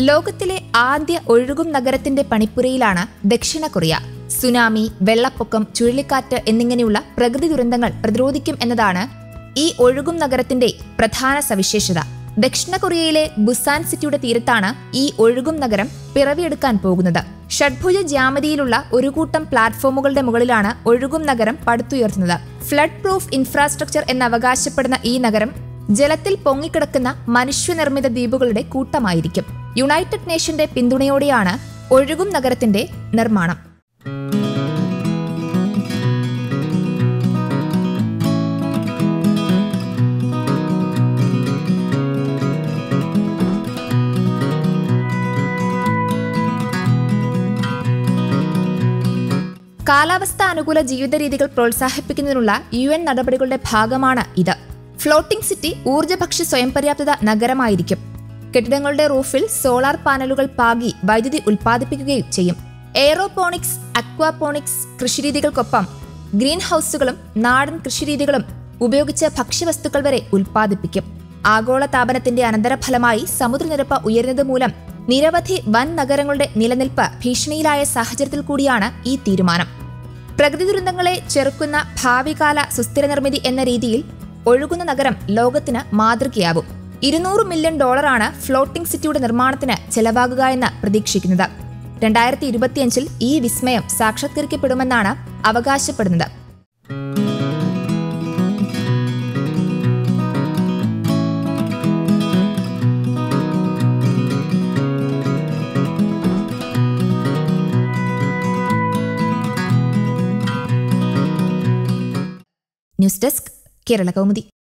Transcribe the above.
ലോകത്തിലെ ആദ്യ ഒഴുകും നഗരത്തിന്റെ പണിപ്പുരയിലാണ് ദക്ഷിണ കൊറിയ സുനാമി വെള്ളപ്പൊക്കം ചുഴലിക്കാറ്റ് എന്നിങ്ങനെയുള്ള പ്രകൃതി ദുരന്തങ്ങൾ പ്രതിരോധിക്കും എന്നതാണ് ഈ ഒഴുകും നഗരത്തിന്റെ പ്രധാന സവിശേഷത ദക്ഷിണ കൊറിയയിലെ ബുസാൻ സിറ്റിയുടെ തീരത്താണ് ഈ ഒഴുകും നഗരം പിറവിയെടുക്കാൻ പോകുന്നത് ഷഡ്ഭുജ ജ്യാമിതിയിലുള്ള ഒരു കൂട്ടം പ്ലാറ്റ്ഫോമുകളുടെ മുകളിലാണ് ഒഴുകും നഗരം പടുത്തുയർത്തുന്നത് ഫ്ലഡ് പ്രൂഫ് ഇൻഫ്രാസ്ട്രക്ചർ എന്ന് അവകാശപ്പെടുന്ന ഈ നഗരം ജലത്തിൽ പൊങ്ങിക്കിടക്കുന്ന മനുഷ്യനിർമ്മിത ദ്വീപുകളുടെ കൂട്ടമായിരിക്കും യുണൈറ്റഡ് നേഷന്റെ പിന്തുണയോടെയാണ് ഒഴുകും നഗരത്തിന്റെ നിർമ്മാണം കാലാവസ്ഥ അനുകൂല ജീവിത രീതികൾ പ്രോത്സാഹിപ്പിക്കുന്നതിനുള്ള യു എൻ നടപടികളുടെ ഭാഗമാണ് ഇത് ഫ്ലോട്ടിംഗ് സിറ്റി ഊർജ്ജഭക്ഷ്യ സ്വയം പര്യാപ്തത നഗരമായിരിക്കും കെട്ടിടങ്ങളുടെ റൂഫിൽ സോളാർ പാനലുകൾ പാകി വൈദ്യുതി ഉൽപ്പാദിപ്പിക്കുകയും ചെയ്യും എയറോപോണിക്സ് അക്വാപോണിക്സ് കൃഷിരീതികൾക്കൊപ്പം ഗ്രീൻ ഹൗസുകളും നാടൻ കൃഷിരീതികളും ഉപയോഗിച്ച് ഭക്ഷ്യവസ്തുക്കൾ വരെ ഉൽപ്പാദിപ്പിക്കും ആഗോള താപനത്തിന്റെ അനന്തരഫലമായി സമുദ്രനിരപ്പ് ഉയരുന്നത് മൂലം നിരവധി വൻ നഗരങ്ങളുടെ നിലനിൽപ്പ് ഭീഷണിയിലായ സാഹചര്യത്തിൽ കൂടിയാണ് ഈ തീരുമാനം പ്രകൃതി ദുരന്തങ്ങളെ ചെറുക്കുന്ന ഭാവികാല സുസ്ഥിര നിർമ്മിതി എന്ന രീതിയിൽ ഒഴുകുന്ന നഗരം ലോകത്തിന് മാതൃകയാവും ഇരുന്നൂറ് മില്യൺ ഡോളറാണ് ഫ്ലോട്ടിംഗ് സിറ്റിയുടെ നിർമ്മാണത്തിന് ചെലവാകുക എന്ന് പ്രതീക്ഷിക്കുന്നത് രണ്ടായിരത്തി ഇരുപത്തിയഞ്ചിൽ ഈ വിസ്മയം സാക്ഷാത്കരിക്കപ്പെടുമെന്നാണ് അവകാശപ്പെടുന്നത് ന്യൂസ് ഡെസ്ക് കേരള കൗമുദി